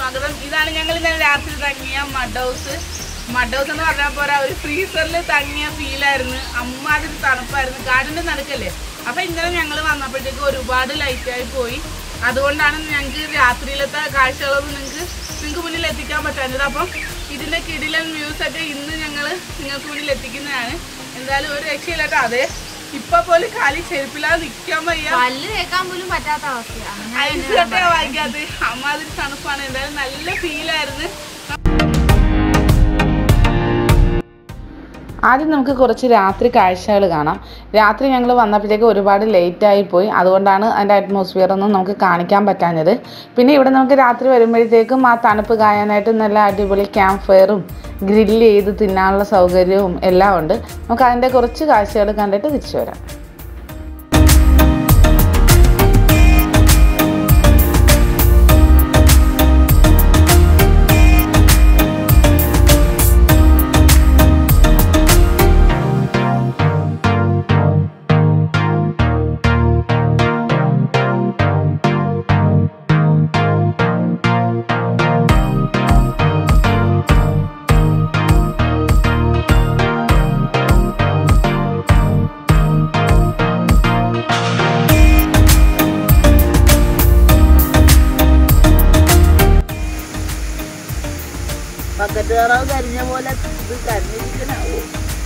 സ്വാഗതം ഇതാണ് ഞങ്ങൾ ഇന്നലെ രാത്രി തങ്ങിയ മഡ് ഹൗസ് മഡ് ഹൗസ് എന്ന് പറഞ്ഞാൽ പോരാ ഒരു ഫ്രീസറിൽ തങ്ങിയ ഫീലായിരുന്നു അമ്മാതിരി തണുപ്പായിരുന്നു ഗാർഡന്റെ നടുക്കല്ലേ അപ്പൊ ഇന്നലെ ഞങ്ങൾ വന്നപ്പോഴത്തേക്ക് ഒരുപാട് ലൈറ്റായി പോയി അതുകൊണ്ടാണ് ഞങ്ങൾക്ക് രാത്രിയിലത്തെ കാഴ്ചകളൊന്നും നിങ്ങൾക്ക് നിങ്ങൾക്ക് മുന്നിൽ എത്തിക്കാൻ പറ്റാഞ്ഞത് അപ്പം ഇതിന്റെ കിടിലൻ വ്യൂസ് ഒക്കെ ഇന്ന് ഞങ്ങൾ നിങ്ങൾക്ക് മുന്നിൽ എത്തിക്കുന്നതാണ് എന്തായാലും ഒരു രക്ഷയില്ലാട്ടോ അതെ ഇപ്പൊ പോലും കാലി ചെരുപ്പില്ലാതെ നിൽക്കാൻ വയ്യ പല്ല് തേക്കാൻ പോലും പറ്റാത്ത അവസ്ഥയാണ് ഐസ് കട്ട വായിക്കാത്ത അമ്മാതിരി തണുപ്പാണ് എന്തായാലും നല്ല ഫീലായിരുന്നു ആദ്യം നമുക്ക് കുറച്ച് രാത്രി കാഴ്ചകൾ കാണാം രാത്രി ഞങ്ങൾ വന്നപ്പോഴത്തേക്ക് ഒരുപാട് ലേറ്റ് ആയി പോയി അതുകൊണ്ടാണ് അതിൻ്റെ അറ്റ്മോസ്ഫിയർ ഒന്നും നമുക്ക് കാണിക്കാൻ പറ്റാഞ്ഞത് പിന്നെ ഇവിടെ നമുക്ക് രാത്രി വരുമ്പോഴത്തേക്കും ആ തണുപ്പ് കായാനായിട്ട് നല്ല അടിപൊളി ക്യാമ്പ് ഫയറും ഗ്രില്ല് ചെയ്ത് തിന്നാനുള്ള സൗകര്യവും എല്ലാം ഉണ്ട് നമുക്ക് അതിൻ്റെ കുറച്ച് കാഴ്ചകൾ കണ്ടിട്ട് തിരിച്ചു വരാം ബക്കറ്റ് കറാവ് കരിഞ്ഞ പോലെ ഇത് കരിഞ്ഞിരിക്കണാവോ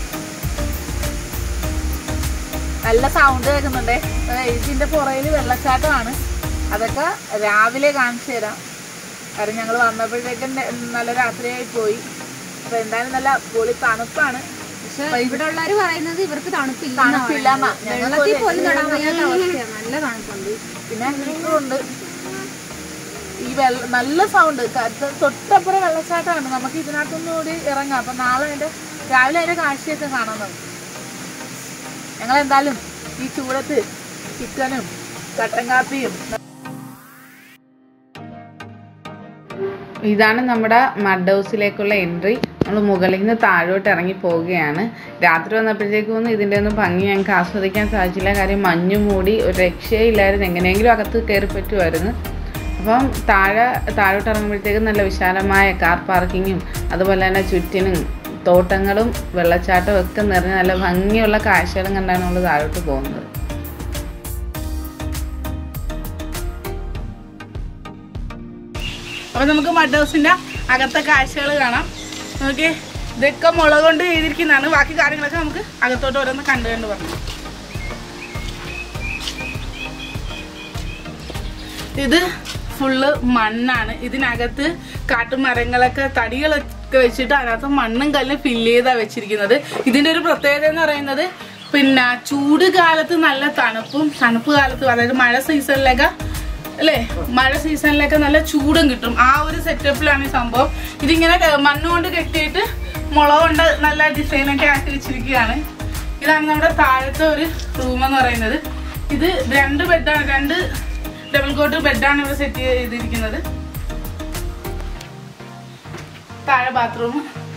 നല്ല സൗണ്ട് കേൾക്കുന്നുണ്ടേ ഏ, ഇതിന്റെ പുറയിൽ വെള്ളച്ചാട്ടമാണ് അതൊക്കെ രാവിലെ കാണിച്ചു തരാം കാരണം ഞങ്ങൾ വന്നപ്പോഴത്തേക്കും ന- നല്ല രാത്രിയായി പോയി അപ്പൊ എന്തായാലും നല്ല പൊളി തണുപ്പാണ് പക്ഷെ ഇവിടെ ഉള്ളവര് പറയുന്നത് ഇവർക്ക് തണുപ്പില്ല തണുപ്പില്ലാന്നാ. ഞങ്ങൾക്ക് വെള്ളത്തിൽ ഒരു പോലും തൊടാൻ രക്ഷയില്ല. വയ്യാത്ത അവസ്ഥയാണ് നല്ല തണുപ്പുണ്ട് പിന്നെ ഹീറ്ററുണ്ട് ഈ വെള്ള നല്ല സൗണ്ട് തൊട്ടപ്പുറം വെള്ളച്ചാട്ടമാണ് നമുക്ക് ഇതിനകത്തൊന്നും കൂടി ഇറങ്ങാം അപ്പൊ നാളെ അതിന്റെ രാവിലെ അതിന്റെ കാഴ്ചയൊക്കെ കാണാൻ നമുക്ക് ഞങ്ങൾ എന്തായാലും ഈ ചൂടത്ത് ചിക്കനും കട്ടൻ കാപ്പിയും ഇതാണ് നമ്മുടെ മഡ് ഹൗസിലേക്കുള്ള എൻട്രി നമ്മൾ മുകളിൽ നിന്ന് താഴോട്ട് ഇറങ്ങി പോവുകയാണ് രാത്രി വന്നപ്പോഴത്തേക്കൊന്നും ഇതിൻ്റെ ഒന്നും ഭംഗി ഞങ്ങൾക്ക് ആസ്വദിക്കാൻ സാധിച്ചില്ല കാര്യം മഞ്ഞു മൂടി ഒരു രക്ഷയില്ലായിരുന്നു എങ്ങനെയെങ്കിലും അകത്ത് കയറി പറ്റുമായിരുന്നു അപ്പം താഴെ താഴോട്ട് ഇറങ്ങുമ്പോഴത്തേക്കും നല്ല വിശാലമായ കാർ പാർക്കിങ്ങും അതുപോലെ തന്നെ ചുറ്റിനും തോട്ടങ്ങളും വെള്ളച്ചാട്ടവും ഒക്കെ നിറഞ്ഞ നല്ല ഭംഗിയുള്ള കാഴ്ചകളും കണ്ടാണ് നമ്മൾ താഴോട്ട് പോകുന്നത് അപ്പൊ നമുക്ക് മഡ് ഹൗസിന്റെ അകത്തെ കാഴ്ചകൾ കാണാം നോക്കിയേ ഇതൊക്കെ മുളക് കൊണ്ട് ചെയ്തിരിക്കുന്നതാണ് ബാക്കി കാര്യങ്ങളൊക്കെ നമുക്ക് അകത്തോട്ട് ഓരോന്ന് കണ്ടു കണ്ട് പറഞ്ഞു ഇത് ഫുള്ള് മണ്ണാണ് ഇതിനകത്ത് കാട്ടുമരങ്ങളൊക്കെ തടികളൊക്കെ വെച്ചിട്ട് അതിനകത്ത് മണ്ണും കല്ലും ഫില്ല് ചെയ്താ വെച്ചിരിക്കുന്നത് ഇതിന്റെ ഒരു പ്രത്യേകത എന്ന് പറയുന്നത് പിന്നെ ചൂട് കാലത്ത് നല്ല തണുപ്പും തണുപ്പ് കാലത്ത് അതായത് മഴ സീസണിലൊക്കെ അല്ലേ മഴ സീസണിലൊക്കെ നല്ല ചൂടും കിട്ടും ആ ഒരു സെറ്റപ്പിലാണ് ഈ സംഭവം ഇതിങ്ങനെ ക- മണ്ണ് കൊണ്ട് കെട്ടിയിട്ട് മുള കൊണ്ട് നല്ല ഡിസൈനൊക്കെ ആക്കി വെച്ചിരിക്കുകയാണ് ഇതാണ് നമ്മുടെ താഴത്തെ ഒരു റൂം എന്ന് പറയുന്നത് ഇത് രണ്ട് ബെഡാണ് രണ്ട് ഡബിൾ കോട്ട് ബെഡാണ് ഇവിടെ സെറ്റ് ചെയ്തിരിക്കുന്നത് താഴെ ബാത്റൂം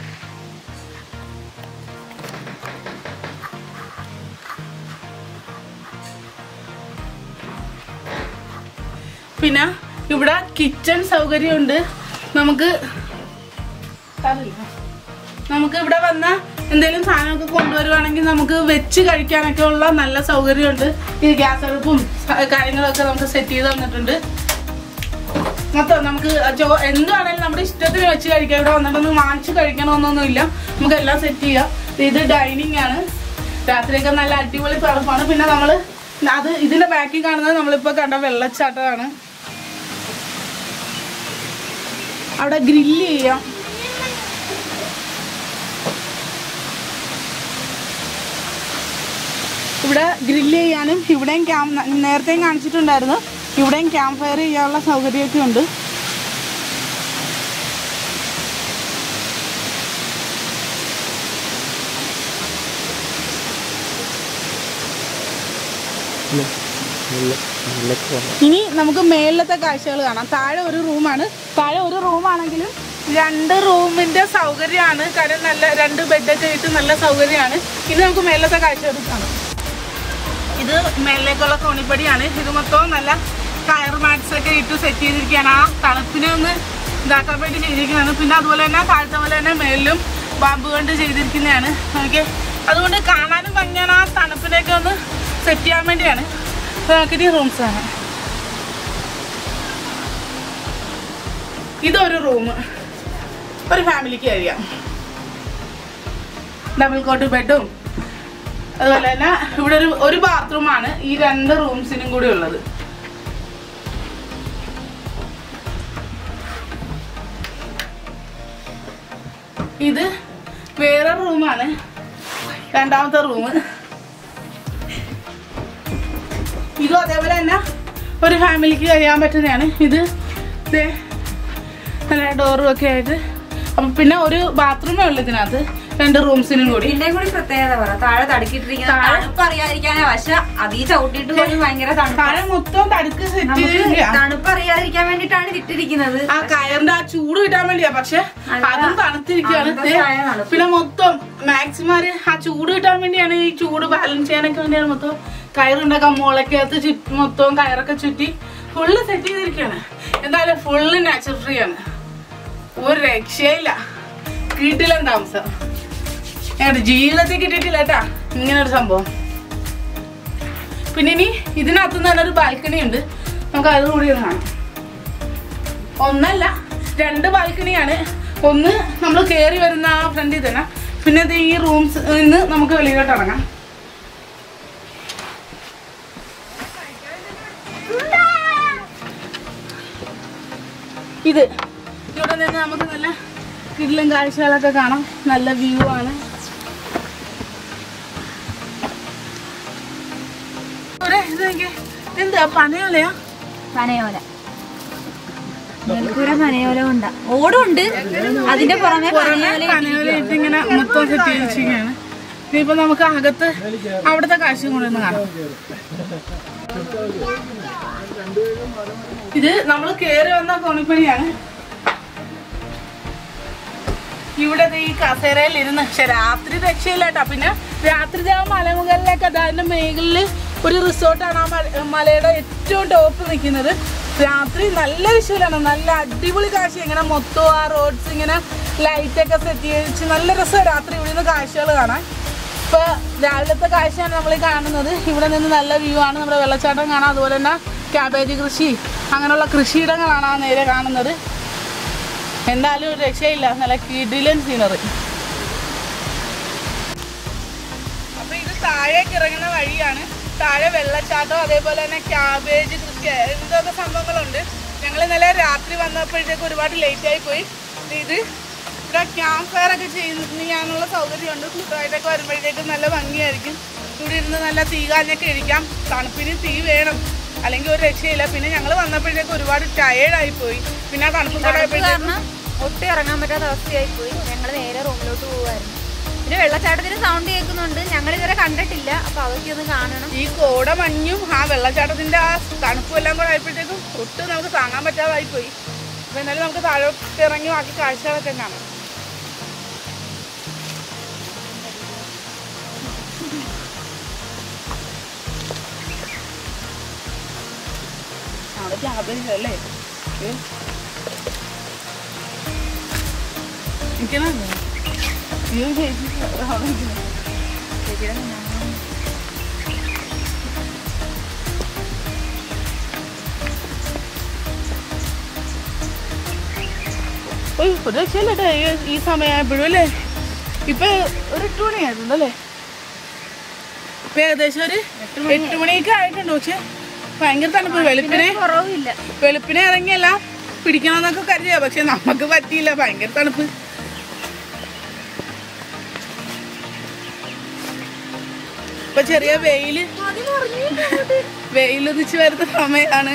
പിന്നെ ഇവിടെ കിച്ചൺ സൗകര്യമുണ്ട് നമുക്ക് അതില്ല. നമുക്ക് ഇവിടെ വന്ന എന്തെങ്കിലും സാധനമൊക്കെ കൊണ്ടുവരുവാണെങ്കിൽ നമുക്ക് വെച്ച് കഴിക്കാനൊക്കെ ഉള്ള നല്ല സൗകര്യമുണ്ട് ഈ ഗ്യാസ് അടുപ്പും സ- കാര്യങ്ങളൊക്കെ നമുക്ക് സെറ്റ് ചെയ്ത് തന്നിട്ടുണ്ട് മൊത്തം നമുക്ക് ചോ എന്തുവാണെങ്കിലും നമ്മുടെ ഇഷ്ടത്തിന് വെച്ച് കഴിക്കാം ഇവിടെ വന്നിട്ടൊന്നും വാങ്ങിച്ച് കഴിക്കണമെന്നൊന്നുമില്ല നമുക്ക് എല്ലാം സെറ്റ് ചെയ്യാം ഇത് ഡൈനിങ് ആണ് രാത്രിയൊക്കെ നല്ല അടിപൊളി തണുപ്പാണ് പിന്നെ നമ്മൾ അത് ഇതിന്റെ ബാക്കിൽ കാണുന്നത് നമ്മളിപ്പോൾ കണ്ട വെള്ളച്ചാട്ടമാണ് അവിടെ ഗ്രില്ല് ചെയ്യാം ഇവിടെ ഗ്രില്ല് ചെയ്യാനും ഇവിടെയും ക്യാമ്പ് നേരത്തെയും കാണിച്ചിട്ടുണ്ടായിരുന്നു ഇവിടെയും ക്യാമ്പ് ഫയർ ചെയ്യാനുള്ള സൗകര്യമൊക്കെ ഉണ്ട് ഇനി നമുക്ക് മേളിലത്തെ കാഴ്ചകൾ കാണാം താഴെ ഒരു റൂമാണ് താഴെ ഒരു റൂമാണെങ്കിലും രണ്ട് റൂമിന്റെ സൗകര്യമാണ് കാരണം നല്ല രണ്ട് ബെഡൊക്കെ ഇട്ട് നല്ല സൗകര്യമാണ് ഇനി നമുക്ക് മേളിലത്തെ കാഴ്ചകൾ കാണാം ഇത് മേളിലേക്കുള്ള കോണിപ്പടിയാണ് ഇത് മൊത്തം നല്ല കയർ മാറ്റ്സ് ഒക്കെ ഇട്ട് സെറ്റ് ചെയ്തിരിക്കുകയാണ് ആ തണുപ്പിനെ ഒന്ന് ഇതാക്കാൻ വേണ്ടി ചെയ്തിരിക്കുന്നതാണ് പിന്നെ അതുപോലെ തന്നെ താഴത്തെ പോലെ തന്നെ മേലിലും ബാമ്പ് കൊണ്ട് ചെയ്തിരിക്കുന്നതാണ് ഓക്കെ അതുകൊണ്ട് കാണാനും ഭംഗിയാണ് ആ തണുപ്പിനെയൊക്കെ ഒന്ന് സെറ്റ് ചെയ്യാൻ വേണ്ടിയാണ് നോക്കിയിട്ട് റൂംസ് ആണ് ഇതൊരു റൂം ഒരു ഫാമിലിക്ക് കഴിയാം ഡബിൾ കോട്ട് ബെഡും അതുപോലെ തന്നെ ഇവിടെ ഒരു ഒരു ബാത്റൂമാണ് ഈ രണ്ട് റൂംസിനും കൂടി ഉള്ളത് ഇത് വേറെ റൂമാണ് രണ്ടാമത്തെ റൂം ഇതും അതേപോലെ തന്നെ ഒരു ഫാമിലിക്ക് കഴിയാൻ പറ്റുന്നതാണ് ഇത് ദേ നല്ല ഡോറും ഒക്കെ ആയിട്ട് അപ്പം പിന്നെ ഒരു ബാത്റൂമേ ഉള്ളൂ ഇതിനകത്ത് രണ്ട് റൂംസിനും കൂടി ഇതിന്റെ കൂടി പ്രത്യേകത പറ താഴെ തടുക്കിട്ടിരിക്കുന്ന താഴെ- തണുപ്പ് അറിയാതിരിക്കാനാ പക്ഷെ അതീ ചവിട്ടിട്ട് പോലും ഭയങ്കര തണുപ്പ് താഴെ മൊത്തം തടുക്ക് സെറ്റ് നമുക്ക് ചെയ്തിരിക്കുക തണുപ്പ് അറിയാതിരിക്കാൻ വേണ്ടിട്ടാണ് ഇട്ടിരിക്കുന്നത് ആ കയറിന്റെ ആ ചൂട് കിട്ടാൻ വേണ്ടിയാ പക്ഷെ അല്ല. അതും തണുത്തിരിക്കുകയാണ് ദേ, അന്തസ്സായ തണുപ്പ്. പിന്നെ മൊത്തം മാക്സിമം ആ ചൂട് കിട്ടാൻ വേണ്ടിയാണ് ഈ ചൂട് ബാലൻസ് ചെയ്യാനൊക്കെ വേണ്ടിയാണ് മൊത്തം കയറുണ്ടാക്കാൻ മുളക്കകത്ത് ചുറ്റി മൊത്തം കയറൊക്കെ ചുറ്റി ഫുള്ള് സെറ്റ് ചെയ്തിരിക്കുകയാണ് എന്തായാലും ഫുള്ള് നാച്ചുറൽ ഫ്രീ ആണ് ഒരു രക്ഷയില്ല കിട്ടില്ല താമസം ഏട്ടാ ജീവിതത്തിൽ കിട്ടിയിട്ടില്ല കേട്ടാ ഇങ്ങനെ ഒരു സംഭവം പിന്നെ ഇനി ഇതിനകത്ത് നിന്ന് തന്നെ ഒരു ബാൽക്കണി ഉണ്ട് നമുക്ക് അത് കൂടി ഒന്ന് കാണാം ഒന്നല്ല രണ്ട് ബാൽക്കണിയാണ് ഒന്ന് നമ്മൾ കയറി വരുന്ന ആ ഫ്രണ്ടിൽ തന്നെ പിന്നെ ഇത് ഈ റൂംസ് നിന്ന് നമുക്ക് വെളിയിലോട്ട് ഇറങ്ങാം ഇത് ഇവിടെ നിന്ന് നമുക്ക് നല്ല കിടിലം കാഴ്ചകളൊക്കെ കാണാം നല്ല വ്യൂ ആണ് ഇവിടെ ഇത് നോക്കിയേ. എന്താ പനയോലയാ പനയോല മേൽക്കൂര പനയോല കൊണ്ട ഓടുണ്ട് അതിന്റെ പുറമെ പനയോല പനയോലയിട്ട് ഇങ്ങനെ മൊത്തം സെറ്റ് ചെയ്ത് വെച്ചിരിക്കുകയാണ് ഇനിയിപ്പോ നമുക്ക് അകത്ത് അവിടുത്തെ കാഴ്ചയും കൂടെ ഒന്ന് കാണാം ഇത് നമ്മൾ കേറി വന്ന കോണിപ്പണിയാണ് ഇവിടെ ദേ ഈ കസേരയിൽ ഇരുന്ന് പക്ഷെ രാത്രി രക്ഷയില്ല കേട്ടോ പിന്നെ രാത്രി ദേ ആ മലമുകളിലൊക്കെ അതിന്റെ മേഖലില് ഒരു റിസോർട്ടാണ് ആ മല- മലയുടെ ഏറ്റവും ടോപ്പ് നിൽക്കുന്നത് രാത്രി നല്ല വിഷയമാണ് നല്ല അടിപൊളി കാഴ്ച ഇങ്ങനെ മൊത്തം ആ റോഡ്സ് ഇങ്ങനെ ലൈറ്റൊക്കെ സെറ്റ് ചെയ്ത് നല്ല രസമാണ് രാത്രി ഇവിടെ നിന്ന് കാഴ്ചകൾ കാണാൻ ഇപ്പൊ രാവിലത്തെ കാഴ്ചയാണ് നമ്മൾ കാണുന്നത് ഇവിടെ നിന്ന് നല്ല വ്യൂ ആണ് നമ്മുടെ വെള്ളച്ചാട്ടം കാണാം അതുപോലെ തന്നെ ക്യാബേജ് കൃഷി അങ്ങനെയുള്ള കൃഷിയിടങ്ങളാണ് ആ നേരെ കാണുന്നത് എന്തായാലും ഒരു രക്ഷയില്ല നല്ല കിടിലൻ സീനറി അപ്പൊ ഇത് താഴേക്ക് ഇറങ്ങുന്ന വഴിയാണ് താഴെ വെള്ളച്ചാട്ടം അതേപോലെ തന്നെ ക്യാബേജ് കൃഷി എന്തൊക്കെ സംഭവങ്ങളുണ്ട് ഞങ്ങൾ ഇന്നലെ രാത്രി വന്നപ്പോഴത്തേക്ക് ഒരുപാട് ലേറ്റ് ആയി പോയി ഇത് ഇവിടെ ക്യാമ്പ് ഫയർ ഒക്കെ ചെയ്യാനുള്ള സൗകര്യമുണ്ട് കൂട്ടുകാരൊക്കെ വരുമ്പോഴത്തേക്കും നല്ല ഭംഗിയായിരിക്കും ഇവിടെ ഇരുന്ന് നല്ല തീ കാഞ്ഞൊക്കെ ഇരിക്കാം തണുപ്പിന് തീ വേണം അല്ലെങ്കിൽ ഒരു രക്ഷയില്ല പിന്നെ ഞങ്ങൾ വന്നപ്പോഴത്തേക്ക് ഒരുപാട് ടയേർഡായി പോയി പിന്നെ ആ തണുപ്പും കൂടെ ആയപ്പോഴത്തേക്കും കാരണം ഒട്ടും ഇറങ്ങാൻ പറ്റാത്ത അവസ്ഥയായി പോയി ഞങ്ങൾ നേരെ റൂമിലോട്ട് പോവായിരുന്നു പിന്നെ വെള്ളച്ചാട്ടത്തിന് സൗണ്ട് കേൾക്കുന്നുണ്ട് ഞങ്ങൾ ഇതുവരെ കണ്ടിട്ടില്ല അപ്പൊ അതൊക്കെ ഒന്ന് കാണണം ഈ കോട മഞ്ഞും ആ വെള്ളച്ചാട്ടത്തിന്റെ ആ തണുപ്പും എല്ലാം കൂടെ ആയപ്പോഴത്തേക്കും ഒട്ടും നമുക്ക് താങ്ങാൻ പറ്റാതായി പോയി അപ്പൊ എന്നാലും നമുക്ക് താഴോട്ട് ഇറങ്ങി ബാക്കി കാഴ്ചകളൊക്കെ കാണാം അവിടെ ക്യാബേജ് അല്ലേ ഏ? നിക്കണോ? ഈ ഒരു ചേച്ചി അവിടെ നിക്കണോ? ഓയ് ഒരു രക്ഷയില്ല കേട്ടോ ഈ- ഈ സമയമായപ്പോഴും അല്ലേ ഇപ്പൊ ഒരു എട്ട് മണിയായിരുന്നു അല്ലേ ഇപ്പൊ ഏകദേശം ഒരു എട്ട് മണിയൊക്കെ ആയിട്ടുണ്ട് പക്ഷെ ഭയങ്കര തണുപ്പ് വെളുപ്പിനെ കുറവില്ല വെളുപ്പിനെ ഇറങ്ങിയല്ല പിടിക്കണമെന്നൊക്കെ കരുതിയാ പക്ഷെ നമുക്ക് പറ്റിയില്ല ഭയങ്കര തണുപ്പ് ഇപ്പൊ ചെറിയ വെയില് വെയിലുദിച്ച് വരുന്ന സമയമാണ്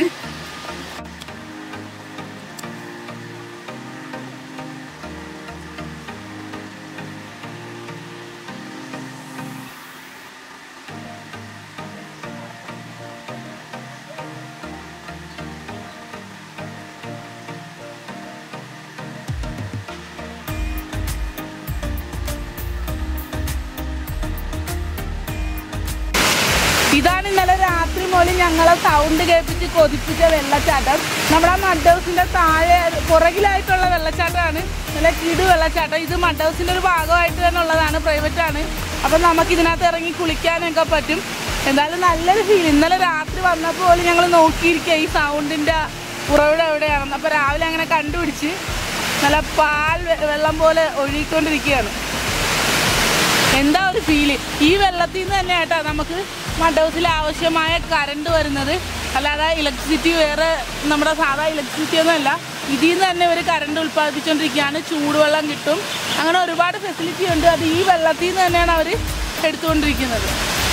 ഇതാണ് ഇന്നലെ രാത്രി മുതൽ ഞങ്ങളെ സൗണ്ട് കേൾപ്പിച്ച് കൊതിപ്പിച്ച വെള്ളച്ചാട്ടം നമ്മുടെ ആ മഡ് ഹൗസിന്റെ താഴെ പുറകിലായിട്ടുള്ള വെള്ളച്ചാട്ടമാണ് നല്ല കിടു വെള്ളച്ചാട്ടം ഇത് മഡ് ഹൗസിന്റെ ഒരു ഭാഗമായിട്ട് തന്നെ ഉള്ളതാണ് പ്രൈവറ്റ് ആണ് അപ്പം നമുക്ക് ഇതിനകത്ത് ഇറങ്ങി കുളിക്കാനൊക്കെ പറ്റും എന്തായാലും നല്ലൊരു ഫീൽ ഇന്നലെ രാത്രി വന്നപ്പോൾ പോലും ഞങ്ങൾ നോക്കിയിരിക്കുക ഈ സൗണ്ടിന്റെ ഉറവിടം എവിടെയാണെന്ന് അപ്പോൾ രാവിലെ അങ്ങനെ കണ്ടുപിടിച്ച് നല്ല പാൽ വെ- വെള്ളം പോലെ ഒഴുകിക്കൊണ്ടിരിക്കുകയാണ് എന്താ ഒരു ഫീല് ഈ വെള്ളത്തിൽ നിന്ന് തന്നെ കേട്ടോ നമുക്ക് മണ്ഡപത്തിൽ ആവശ്യമായ കറണ്ട് വരുന്നത് അല്ലാതെ ഇലക്ട്രിസിറ്റി വേറെ നമ്മുടെ സാധാ ഇലക്ട്രിസിറ്റി ഒന്നുമല്ല ഇതിൽ നിന്ന് തന്നെ ഒരു കറണ്ട് ഉൽപ്പാദിപ്പിച്ചുകൊണ്ടിരിക്കുകയാണ് ചൂടുവെള്ളം കിട്ടും അങ്ങനെ ഒരുപാട് ഫെസിലിറ്റി ഉണ്ട് അത് ഈ വെള്ളത്തിൽ നിന്ന് തന്നെയാണ് അവർ എടുത്തുകൊണ്ടിരിക്കുന്നത്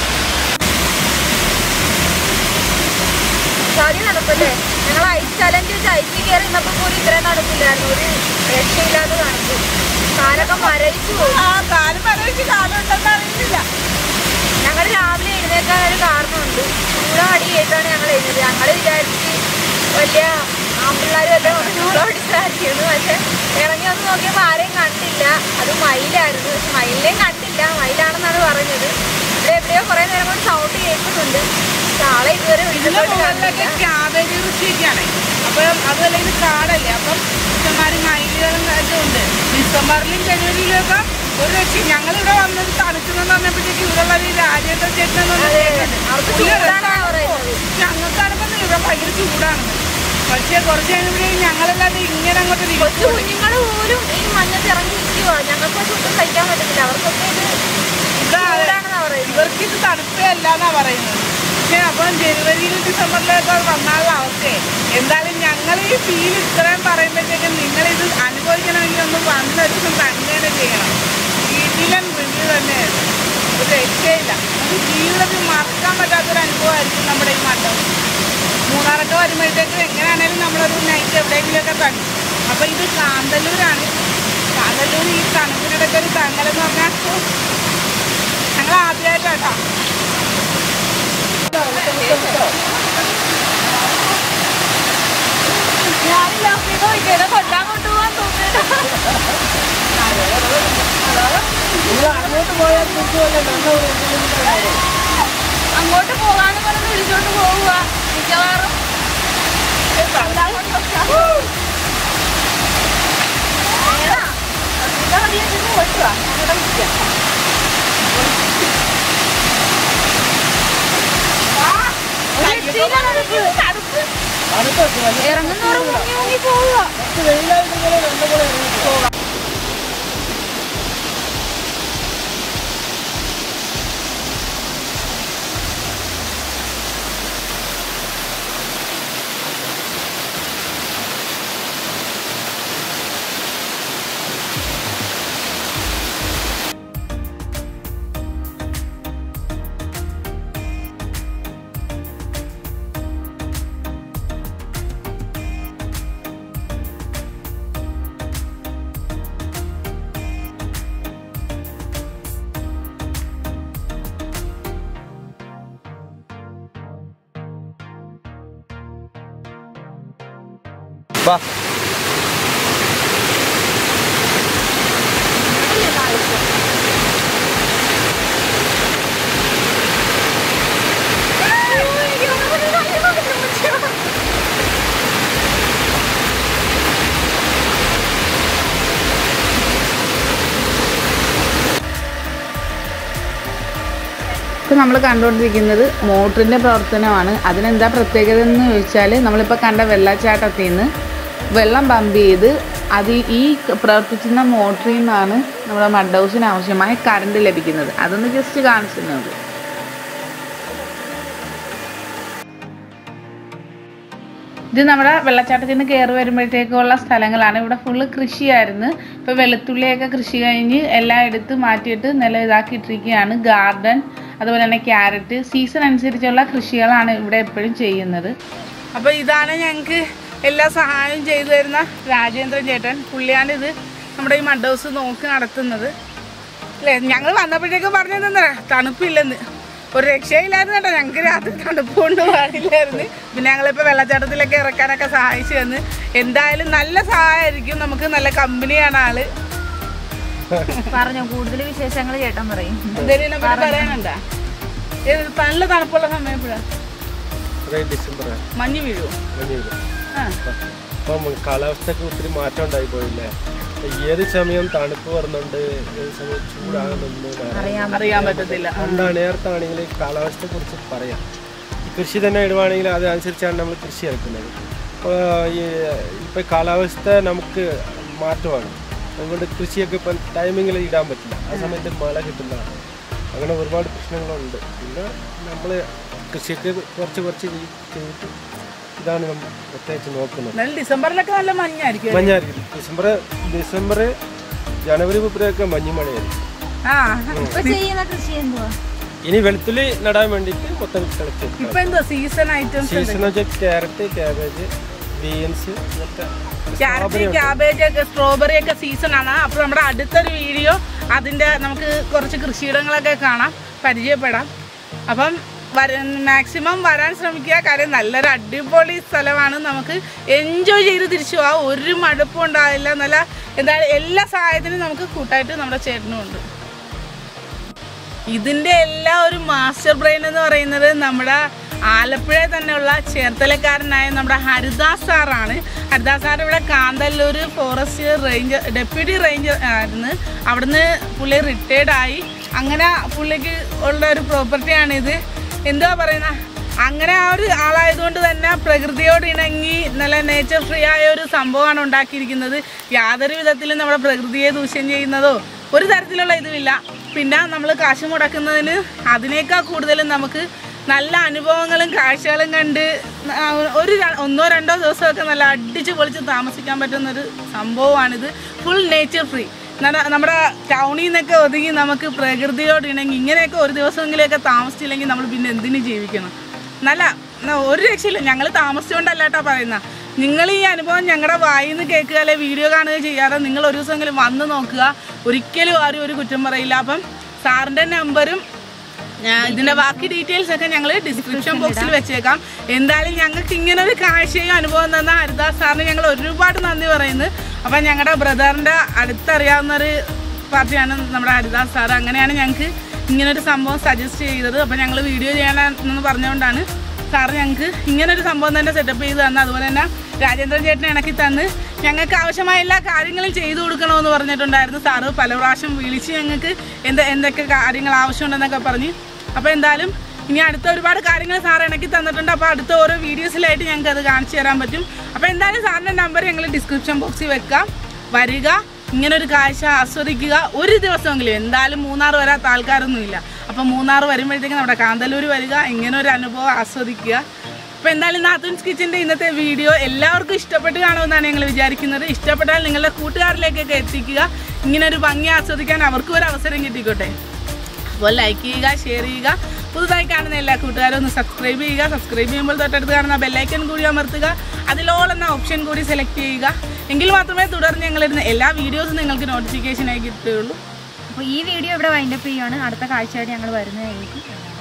കാര്യം നടപ്പല്ലേ ഞങ്ങൾ ഐസ് ചലഞ്ച് വെച്ച് ഐസിൽ കയറി നിന്നപ്പോൾ പോലും ഇത്രയും നടപ്പില്ലായിരുന്നു ഒരു രക്ഷയില്ലാത്ത തണുപ്പ് കാലൊക്കെ മരവിച്ചു പോയി ആ കാലം മരവിച്ച് കാലം ഉണ്ടെന്ന് അറിയില്ല ഞങ്ങൾ രാവിലെ എഴുന്നേക്കാൻ ഒരു കാരണമുണ്ട് ചൂടാടി കേട്ടാണ് ഞങ്ങൾ എഴുന്നത് ഞങ്ങൾ വിചാരിച്ച് വലിയ ആമ്പിള്ളേരും എല്ലാം ചൂടടിച്ചായിരിക്കുന്നു പക്ഷെ ഇറങ്ങി വന്ന് നോക്കിയപ്പോൾ ആരെയും കണ്ടില്ല അത് മയിലായിരുന്നു പക്ഷെ മയിലിനെയും കണ്ടില്ല മയിലാണെന്നാണ് പറഞ്ഞത് ഇവിടെ എവിടെയോ കുറേ നേരം കൊണ്ട് സൗണ്ട് കേൾക്കുന്നുണ്ട് പക്ഷെ ആളെ ഇതുവരെ ഇതിന്റെ വിളിച്ചിട്ട് മുകളിലൊക്കെ കണ്ടില്ല ക്യാബേജ് കൃഷിയൊക്കെയാണ് അപ്പം അതുപോലെ ഇത് കാടല്ലേ അപ്പം ഇഷ്ടംമാതിരി മയിലുകളും ഒക്കെ ഉണ്ട് ഡിസംബറിലും ജനുവരിയിലും ഒക്കെ ഒരു രക്ഷ ഞങ്ങളിവിടെ വന്നത് തണുക്കുന്നെന്ന് പറഞ്ഞപ്പോഴത്തേക്ക് ഇവിടെ ഉള്ള ഈ രാജേന്ദ്ര ചേട്ടനെന്ന് അതെ, അവർക്ക് ചൂടാണെന്നാ പറയുന്നത്. ഞങ്ങൾക്കാണിപ്പം ഇവിടെ ഭയങ്കര ചൂടാണ് പക്ഷേ കുറച്ച് കഴിയുമ്പോഴേക്കും ഞങ്ങളല്ലാതെ ഇങ്ങനെ അങ്ങോട്ട് കൊച്ചു ഇരിക്കും കുഞ്ഞുങ്ങൾ പോലും ഈ മഞ്ഞത്ത് ഇറങ്ങി നിൽക്കുക ഞങ്ങൾക്ക് പക്ഷെ ഒട്ടും സഹിക്കാൻ പറ്റത്തില്ല അവർക്കൊക്കെ ഇത് ചൂടാണെന്നാ പറയുന്നത് ഇവർക്ക് ഇത് തണുപ്പേ അല്ല എന്നാ പറയുന്നത് പക്ഷേ അപ്പം ജനുവരിയിലും ഡിസംബറിലൊക്കെ വന്നാലുള്ള അവസ്ഥയെ എന്തായാലും ഞങ്ങൾ ഈ ഫീൽ ഇത്രയും പറയുമ്പോഴത്തേക്കും നിങ്ങളിത് അനുഭവിക്കണമെങ്കിൽ ഒന്ന് വന്നൊരു ദിവസം തന്നെ ചെയ്യണം വീട്ടിലും റിവ്യൂ തന്നെയാണ് ഒരു രക്ഷയില്ല നമുക്ക് ജീവിതത്തിൽ മറക്കാൻ പറ്റാത്തൊരു അനുഭവമായിരിക്കും നമ്മുടെ ഈ മണ്ഡപം മൂന്നാറൊക്കെ വരുമ്പോഴത്തേക്കും എങ്ങനെയാണേലും നമ്മളൊരു നൈറ്റ് എവിടെയെങ്കിലുമൊക്കെ തങ്ങും അപ്പോൾ ഇത് കാന്തല്ലൂരാണ് കാന്തല്ലൂർ ഈ തണുപ്പിനിടയ്ക്ക് ഒരു തങ്ങലെന്ന് പറഞ്ഞാൽ ഞങ്ങൾ ആദ്യമായിട്ടാട്ടോ ഞാനില്ല അമ്മയുടെ വൈകിട്ട് കൊല്ലാൻ കൊണ്ടുപോകാൻ തോന്നുന്നു അങ്ങോട്ട് പോകാന്ന് പറഞ്ഞ് വിളിച്ചോണ്ട് പോവുക മിക്കവാറും ഏതാ? അതിന്റെ വഴിയെ നിന്ന് ഓട്ടുവാ. ഞാനിവിടെ നിൽക്കാം. ഒരു രക്ഷയില്ല തണുപ്പ്. ഇറങ്ങുന്നവർ മുങ്ങി മുങ്ങി പോവുക വാ ഇപ്പം നമ്മൾ കണ്ടുകൊണ്ടിരിക്കുന്നത് മോട്ടറിൻ്റെ പ്രവർത്തനമാണ് അതിനെന്താ പ്രത്യേകത എന്ന് ചോദിച്ചാൽ നമ്മളിപ്പോൾ കണ്ട വെള്ളച്ചാട്ടത്തിൽ നിന്ന് വെള്ളം പമ്പ് ചെയ്ത് അത് ഈ പ്രവർത്തിക്കുന്ന മോട്ടറിൽ നിന്നാണ് നമ്മുടെ മഡ് ഹൗസിന് ആവശ്യമായ കറണ്ട് ലഭിക്കുന്നത് അതൊന്ന് ജസ്റ്റ് കാണിച്ചിരുന്നത് ഇത് നമ്മുടെ വെള്ളച്ചാട്ടത്തിൽ നിന്ന് കയറി വരുമ്പോഴത്തേക്കുള്ള സ്ഥലങ്ങളാണ് ഇവിടെ ഫുള്ള് കൃഷിയായിരുന്നു ഇപ്പോൾ വെളുത്തുള്ളിയൊക്കെ കൃഷി കഴിഞ്ഞ് എല്ലാം എടുത്ത് മാറ്റിയിട്ട് നില ഇതാക്കിയിട്ടിരിക്കുകയാണ് ഗാർഡൻ അതുപോലെ തന്നെ ക്യാരറ്റ് സീസൺ അനുസരിച്ചുള്ള കൃഷികളാണ് ഇവിടെ എപ്പോഴും ചെയ്യുന്നത് അപ്പൊ ഇതാണ് ഞങ്ങൾക്ക് എല്ലാ സഹായവും ചെയ്തു തരുന്ന രാജേന്ദ്രൻ ചേട്ടൻ പുള്ളിയാണ് ഇത് നമ്മുടെ ഈ മഡ് ഹൗസ് നോക്കി നടത്തുന്നത് അല്ലേ ഞങ്ങൾ വന്നപ്പോഴേക്കും പറഞ്ഞു തന്നെ തണുപ്പില്ലെന്ന് ഒരു രക്ഷയില്ലായിരുന്നു കേട്ടോ ഞങ്ങൾക്ക് രാത്രി തണുപ്പ് കൊണ്ട് പാടില്ലായിരുന്നു പിന്നെ ഞങ്ങളിപ്പോൾ വെള്ളച്ചാട്ടത്തിലൊക്കെ ഇറക്കാനൊക്കെ സഹായിച്ചു തന്ന് എന്തായാലും നല്ല സഹായമായിരിക്കും നമുക്ക് നല്ല കമ്പനിയാണ് ആള് പറഞ്ഞോ കൂടുതൽ വിശേഷങ്ങൾ ചേട്ടൻ പറയും എന്തെങ്കിലും പറയാനുണ്ടോ ഏത് നല്ല തണുപ്പുള്ള സമയം എപ്പോഴാ അതേ ഡിസംബർ മഞ്ഞ് വീഴുമോ ആ അപ്പം കാലാവസ്ഥക്ക് ഒത്തിരി മാറ്റം ഉണ്ടായി പോയില്ലേ ഏത് സമയം തണുപ്പ് വരുന്നുണ്ട് ഏത് സമയം ചൂടാകുന്നുണ്ട് പറയാം. അറിയാൻ പറ്റത്തില്ല പണ്ടാണ് നേരത്താണെങ്കിൽ കാലാവസ്ഥയെ കുറിച്ച് പറയാം ഈ കൃഷി തന്നെ ഇടുവാണെങ്കിൽ അതനുസരിച്ചാണ് നമ്മൾ കൃഷി ഇറക്കുന്നത് അപ്പോൾ ഈ ഇപ്പം കാലാവസ്ഥ നമുക്ക് മാറ്റമാണ് അതുകൊണ്ട് കൃഷിയൊക്കെ ഇപ്പം ടൈമിങ്ങിൽ ഇടാൻ പറ്റില്ല ആ സമയത്ത് മഴ കിട്ടുന്നതാണ് അങ്ങനെ ഒരുപാട് പ്രശ്നങ്ങളുണ്ട് പിന്നെ നമ്മൾ കൃഷിയൊക്കെ കുറച്ച് കുറച്ച് ചെയ്- ചെയ്തിട്ട് ഇതാണ് നമ്മൾ പ്രത്യേകിച്ച് നോക്കുന്നത് എന്നാലും ഡിസംബറിലൊക്കെ നല്ല മഞ്ഞായിരിക്കും മഞ്ഞായിരിക്കും ഡിസംബർ ഡിസംബർ ജനുവരി ഫെബ്രുവരി മഞ്ഞ് മഴയായിരിക്കും ആ ഇപ്പൊ ചെയ്യുന്ന കൃഷി എന്തുവാ ഇനി വെളുത്തുള്ളി നടാൻ വേണ്ടിയിട്ട് മൊത്തം കളിച്ചിട്ട് ഇപ്പൊ എന്തോ സീസൺ ഐറ്റംസ് സീസൺ വെച്ചാൽ ക്യാരറ്റ് ക്യാബേജ് ബീൻസ് ഇങ്ങനത്തെ ക്യാരറ്റ് ക്യാബേജ് ഒക്കെ സ്ട്രോബെറി ഒക്കെ സീസൺ ആണ് അപ്പൊ നമ്മുടെ അടുത്തൊരു വീഡിയോ അതിന്റെ നമുക്ക് കുറച്ച് കൃഷിയിടങ്ങളൊക്കെ കാണാം പരിചയപ്പെടാം അപ്പം മാക്സിമം വരാൻ ശ്രമിക്കുക കാര്യം നല്ലൊരു അടിപൊളി സ്ഥലമാണ് നമുക്ക് എൻജോയ് ചെയ്ത് തിരിച്ചു പോവാം ഒരു മടുപ്പും ഉണ്ടാവില്ല നല്ല എന്തായാലും എല്ലാ സഹായത്തിനും നമുക്ക് കൂട്ടായിട്ട് നമ്മുടെ ചേട്ടനും ഉണ്ട് ഇതിന്റെ എല്ലാ ഒരു മാസ്റ്റർ ബ്രെയിൻ എന്ന് പറയുന്നത് നമ്മുടെ ആലപ്പുഴയിൽ തന്നെയുള്ള ചേർത്തലക്കാരനായ നമ്മുടെ ഹരിദാസ് സാറാണ് ഹരിദാസ് സാർ ഇവിടെ Kanthalloor forest ranger deputy ranger ആയിരുന്നു അവിടുന്ന് പുള്ളി റിട്ടയർഡ് ആയി അങ്ങനെ പുള്ളിക്ക് ഉള്ള ഒരു പ്രോപ്പർട്ടിയാണിത് എന്തുവാ പറയുന്ന അങ്ങനെ ആ ഒരു ആളായതുകൊണ്ട് തന്നെ പ്രകൃതിയോട് ഇണങ്ങി നല്ല നേച്ചർ ഫ്രീ ആയ ഒരു സംഭവമാണ് ഉണ്ടാക്കിയിരിക്കുന്നത് യാതൊരു വിധത്തിലും നമ്മുടെ പ്രകൃതിയെ ദൂഷ്യം ചെയ്യുന്നതോ ഒരു തരത്തിലുള്ള ഇതുമില്ല പിന്നെ നമ്മൾ കാശ് മുടക്കുന്നതിന് അതിനേക്കാൾ കൂടുതലും നമുക്ക് നല്ല അനുഭവങ്ങളും കാഴ്ചകളും കണ്ട് ആ, ഒരു ര- ഒന്നോ രണ്ടോ ദിവസമൊക്കെ നല്ല അടിച്ച് പൊളിച്ച് താമസിക്കാൻ പറ്റുന്നൊരു സംഭവമാണിത് ഫുൾ നേച്ചർ ഫ്രീ നമ്മുടെ ടൗണിൽ നിന്നൊക്കെ ഒതുങ്ങി നമുക്ക് പ്രകൃതിയോട് ഇണങ്ങി ഇങ്ങനെയൊക്കെ ഒരു ദിവസമെങ്കിലുമൊക്കെ താമസിച്ചില്ലെങ്കിൽ നമ്മൾ പിന്നെ എന്തിനു ജീവിക്കണം നല്ല ന- ഒരു രക്ഷയില്ല ഞങ്ങൾ താമസിച്ചുകൊണ്ടല്ല കേട്ടോ പറയുന്ന നിങ്ങൾ ഈ അനുഭവം ഞങ്ങളുടെ വായിൽ നിന്ന് കേൾക്കുക അല്ലെ വീഡിയോ കാണുക ചെയ്യാതെ നിങ്ങൾ ഒരു ദിവസമെങ്കിലും വന്ന് നോക്കുക ഒരിക്കലും ആരും ഒരു കുറ്റം പറയില്ല അപ്പം സാറിൻ്റെ നമ്പറും ഞാൻ ഇതിന്റെ ബാക്കി ഡീറ്റെയിൽസ് ഒക്കെ ഞങ്ങൾ ഡിസ്ക്രിപ്ഷൻ ബോക്സിൽ വെച്ചേക്കാം എന്തായാലും ഞങ്ങൾക്ക് ഇങ്ങനെ ഒരു കാഴ്ചയും അനുഭവം തന്ന ഹരിദാസ് സാറിന് ഞങ്ങൾ ഒരുപാട് നന്ദി പറയുന്നു അപ്പം ഞങ്ങളുടെ ബ്രദറിന്റെ അടുത്തറിയാവുന്ന ഒരു പാർട്ടിയാണ് നമ്മുടെ ഹരിദാസ് സാർ അങ്ങനെയാണ് ഞങ്ങൾക്ക് ഇങ്ങനൊരു സംഭവം സജസ്റ്റ് ചെയ്തത് അപ്പം ഞങ്ങൾ വീഡിയോ ചെയ്യാനെന്ന് പറഞ്ഞുകൊണ്ടാണ് സാറ് ഞങ്ങൾക്ക് ഇങ്ങനൊരു സംഭവം തന്നെ സെറ്റപ്പ് ചെയ്ത് തന്നു അതുപോലെ തന്നെ രാജേന്ദ്രൻ ചേട്ടനെ ഇണക്കി തന്ന് ഞങ്ങൾക്ക് ആവശ്യമായ എല്ലാ കാര്യങ്ങളും ചെയ്തു കൊടുക്കണമെന്ന് പറഞ്ഞിട്ടുണ്ടായിരുന്നു സാറ് പല പ്രാവശ്യം വിളിച്ച് ഞങ്ങൾക്ക് എന്ത് എന്തൊക്കെ കാര്യങ്ങൾ ആവശ്യമുണ്ടെന്നൊക്കെ പറഞ്ഞ് അപ്പോൾ എന്തായാലും ഇനി അടുത്ത ഒരുപാട് കാര്യങ്ങൾ സാർ ഇണക്കി തന്നിട്ടുണ്ട് അപ്പോൾ അടുത്ത ഓരോ വീഡിയോസിലായിട്ട് ഞങ്ങൾക്ക് അത് കാണിച്ചു തരാൻ പറ്റും അപ്പോൾ എന്തായാലും സാറിൻ്റെ നമ്പർ ഞങ്ങൾ ഡിസ്ക്രിപ്ഷൻ ബോക്സിൽ വെക്കാം വരിക ഇങ്ങനെ ഒരു കാഴ്ച ആസ്വദിക്കുക ഒരു ദിവസമെങ്കിലും എന്തായാലും മൂന്നാർ വരാത്ത ആൾക്കാരൊന്നുമില്ല അപ്പോൾ മൂന്നാർ വരുമ്പോഴത്തേക്കും നമ്മുടെ കാന്തല്ലൂർ വരിക ഇങ്ങനെ ഒരു അനുഭവം ആസ്വദിക്കുക അപ്പോൾ എന്തായാലും നാത്തൂൻസ് കിച്ചൻ്റെ ഇന്നത്തെ വീഡിയോ എല്ലാവർക്കും ഇഷ്ടപ്പെട്ട് കാണുമെന്നാണ് ഞങ്ങൾ വിചാരിക്കുന്നത് ഇഷ്ടപ്പെട്ടാൽ നിങ്ങളുടെ കൂട്ടുകാരിലേക്കൊക്കെ എത്തിക്കുക ഇങ്ങനെ ഒരു ഭംഗി ആസ്വദിക്കാൻ അവർക്കും ഒരു അവസരം കിട്ടിക്കോട്ടെ അപ്പോൾ ലൈക്ക് ചെയ്യുക ഷെയർ ചെയ്യുക പുതുതായി കാണുന്ന എല്ലാ കൂട്ടുകാരും ഒന്ന് സബ്സ്ക്രൈബ് ചെയ്യുക സബ്സ്ക്രൈബ് ചെയ്യുമ്പോൾ തൊട്ടടുത്ത് കാണുന്ന ബെല്ലൈക്കൻ കൂടി അമർത്തുക അതിലോൾ എന്ന ഓപ്ഷൻ കൂടി സെലക്ട് ചെയ്യുക എങ്കിൽ മാത്രമേ തുടർന്ന് ഞങ്ങളിടുന്ന എല്ലാ വീഡിയോസും നിങ്ങൾക്ക് നോട്ടിഫിക്കേഷനായി കിട്ടുകയുള്ളൂ അപ്പോൾ ഈ വീഡിയോ ഇവിടെ വൈൻഡപ്പ് ചെയ്യുകയാണ് അടുത്ത കാഴ്ചയായിട്ട് ഞങ്ങൾ വരുന്നതായിരിക്കും